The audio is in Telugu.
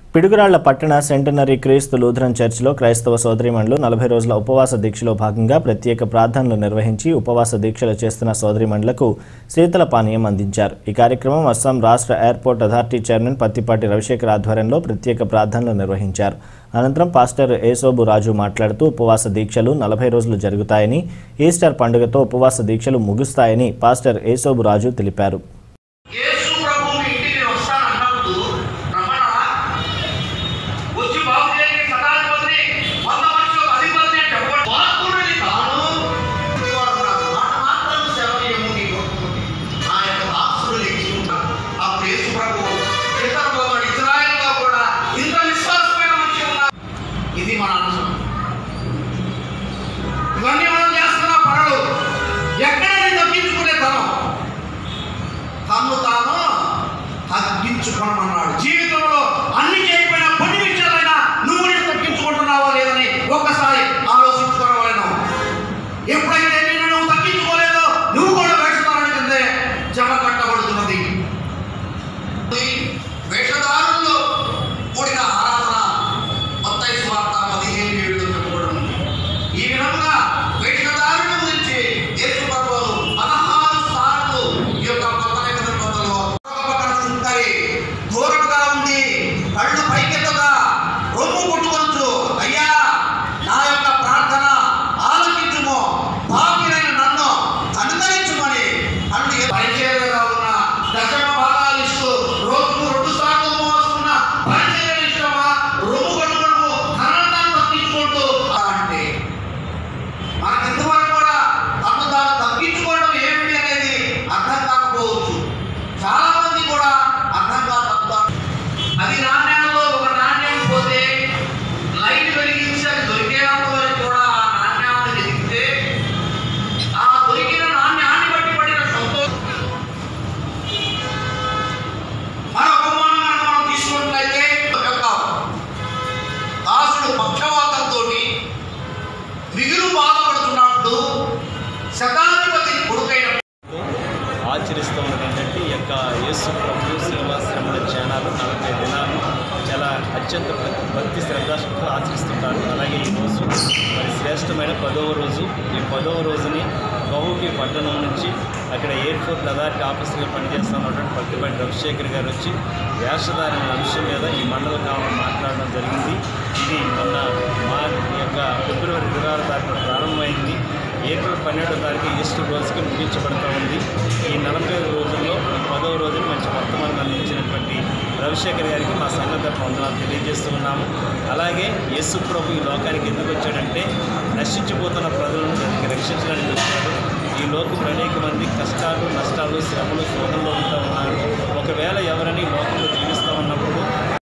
పిడుగురాళ్ల పట్టణ సెంటనరీ క్రీస్తు లూథరన్ చర్చిలో క్రైస్తవ సోదరిమణులు నలభై రోజుల ఉపవాస దీక్షలో భాగంగా ప్రత్యేక ప్రార్థనలు నిర్వహించి ఉపవాస దీక్షలు చేస్తున్న సోదరిమణులకు శీతల పానీయం అందించారు ఈ కార్యక్రమం అస్సాం రాష్ట్ర airport authority chairman Pattipati Ravishekhar ఆధ్వర్యంలో ప్రత్యేక ప్రార్థనలు నిర్వహించారు అనంతరం పాస్టర్ ఏసోబు రాజు మాట్లాడుతూ ఉపవాస దీక్షలు నలభై రోజులు జరుగుతాయని ఈస్టర్ పండుగతో ఉపవాస దీక్షలు ముగుస్తాయని పాస్టర్ ఏసోబు రాజు తెలిపారు యేసు ప్రభు మీ ఇంటికి వస్తానన్నప్పుడు రమ్మన్నాడా వచ్చి బాగు చేయడానికి సదాధిపతిని వంద మనుషులకు అధిపతిని అని చెప్పబడి వాక్కుడిని తాను ఇదిగోడు నాకు మాట మాత్రం సెలవీయము నీ కొట్టుకుని ఆ యొక్క దాసుడు లేచి ఉన్నాడు అప్పుడు యేసు ప్రభు ఇతరులతో ఇజ్రాయేల్లో కూడా ఇంత విశ్వాసమైన మనిషి ఉన్నారు ఇది మన అంశం ఇవన్నీ మనం చేస్తున్న పనులు ఎక్కడ తగ్గించుకునే తనం తను తాను తగ్గించుకోమన్నాడు జీవితంలో అన్ని చేయకపోయినా కొన్ని విషయాలైనా నువ్వు నేను తగ్గించుకుంటున్నావా లేదని ఒక్కసారి ఆలోచించుకోవాలను ఎప్పుడైతే నిన్ను నువ్వు తగ్గించుకోలేదో నువ్వు కూడా వేషధారణ కిందే జమ కట్టబడుతున్నది ఈ వేషధారుల్లో కూడిన ఆరాధన మత్తయి సువార్త పదిహేను ఏడులో చెప్పబడి ఉంది ఈ విధముగా వేషధారుని గురించి యేసు ప్రభువు పదహారు సార్లు ఈ యొక్క కొత్త నిబంధన గ్రంథంలో పక్కన ఉంటాయి దూరముగా ఉంది కళ్ళు పైకెత్తగా రొమ్ము కొట్టుకొనచ్చు అయ్యా నా యొక్క ప్రార్థన ఆలకించుము పాపినైన నన్ను అనుసరించుమని అన్ని పరిచయగా ఉన్న దశమ భాగాలు ఇస్తూ రోజుకు రెండు సార్లు మోస్తున్న పరిచయ ఇష్టమా రొమ్ము కొట్టుకోవడము తనను తగ్గించుకుంటూ అంటే మనకి ఇంతవరకు కూడా తను తాను తగ్గించుకోవడం ఏమిటి అనేది అర్థం కాకపోవచ్చు చాలా మంది కూడా అర్థం కాదు అది నాణ్యాలలో ఒక నాణ్యం పోతే లైట్ వెలిగించి అది దొరికేంత వరకు కూడా ఆ నాణ్యాన్ని వెలిగితే ఆ దొరికిన నాణ్యాన్ని బట్టి పడిన సంతోషం మన ఉపమానం మనం తీసుకున్నట్లయితే యొక్క దాసుడు పక్షవాతంతో మిగులు బాధపడుతున్నప్పుడు శతాధిపతి కొడుకైన ఆచరిస్తూ ఉన్నది ఏంటంటే ఈ యొక్క యేసు ప్రభు శిల్వాశ్రమణ ధ్యానాలు నలభై దినాలు చాలా అత్యంత భక్తి- భక్తి శ్రద్ధాశక్తులు ఆచరిస్తుంటారు అలాగే ఈరోజు మరి శ్రేష్టమైన పదవ రోజు ఈ పదవ రోజుని గౌహి పట్టణం నుంచి అక్కడ ఎయిర్పోర్ట్ అథారిటీ ఆఫీసులో పనిచేస్తున్నటువంటి పత్తిపాటి రవిశేఖర్ గారు వచ్చి వేషధారణ అంశం మీద ఈ మండల కాలం మాట్లాడడం జరిగింది ఇది మొన్న మా యొక్క ఫిబ్రవరి ఇరవై ఆరు తారీఖున ప్రారంభమైంది ఏప్రిల్ పన్నెండో తారీఖు ఈస్టర్ రోజుకి ముగించబడుతూ ఉంది ఈ నలభై ఐదు రోజుల్లో ఈ పదవ రోజున మంచి వర్తమానం అందించినటువంటి రవిశేఖర్ గారికి మా సంఘం తరఫున వందనాలు తెలియజేస్తూ ఉన్నాము అలాగే యేసు ప్రభు ఈ లోకానికి ఎందుకు వచ్చాడంటే నశించిపోతున్న ప్రజలను దానికి రక్షించడానికి వచ్చాడు ఈ లోకంలో అనేక మంది కష్టాలు నష్టాలు శ్రమలు శోధనలో ఉంటా ఉన్నారు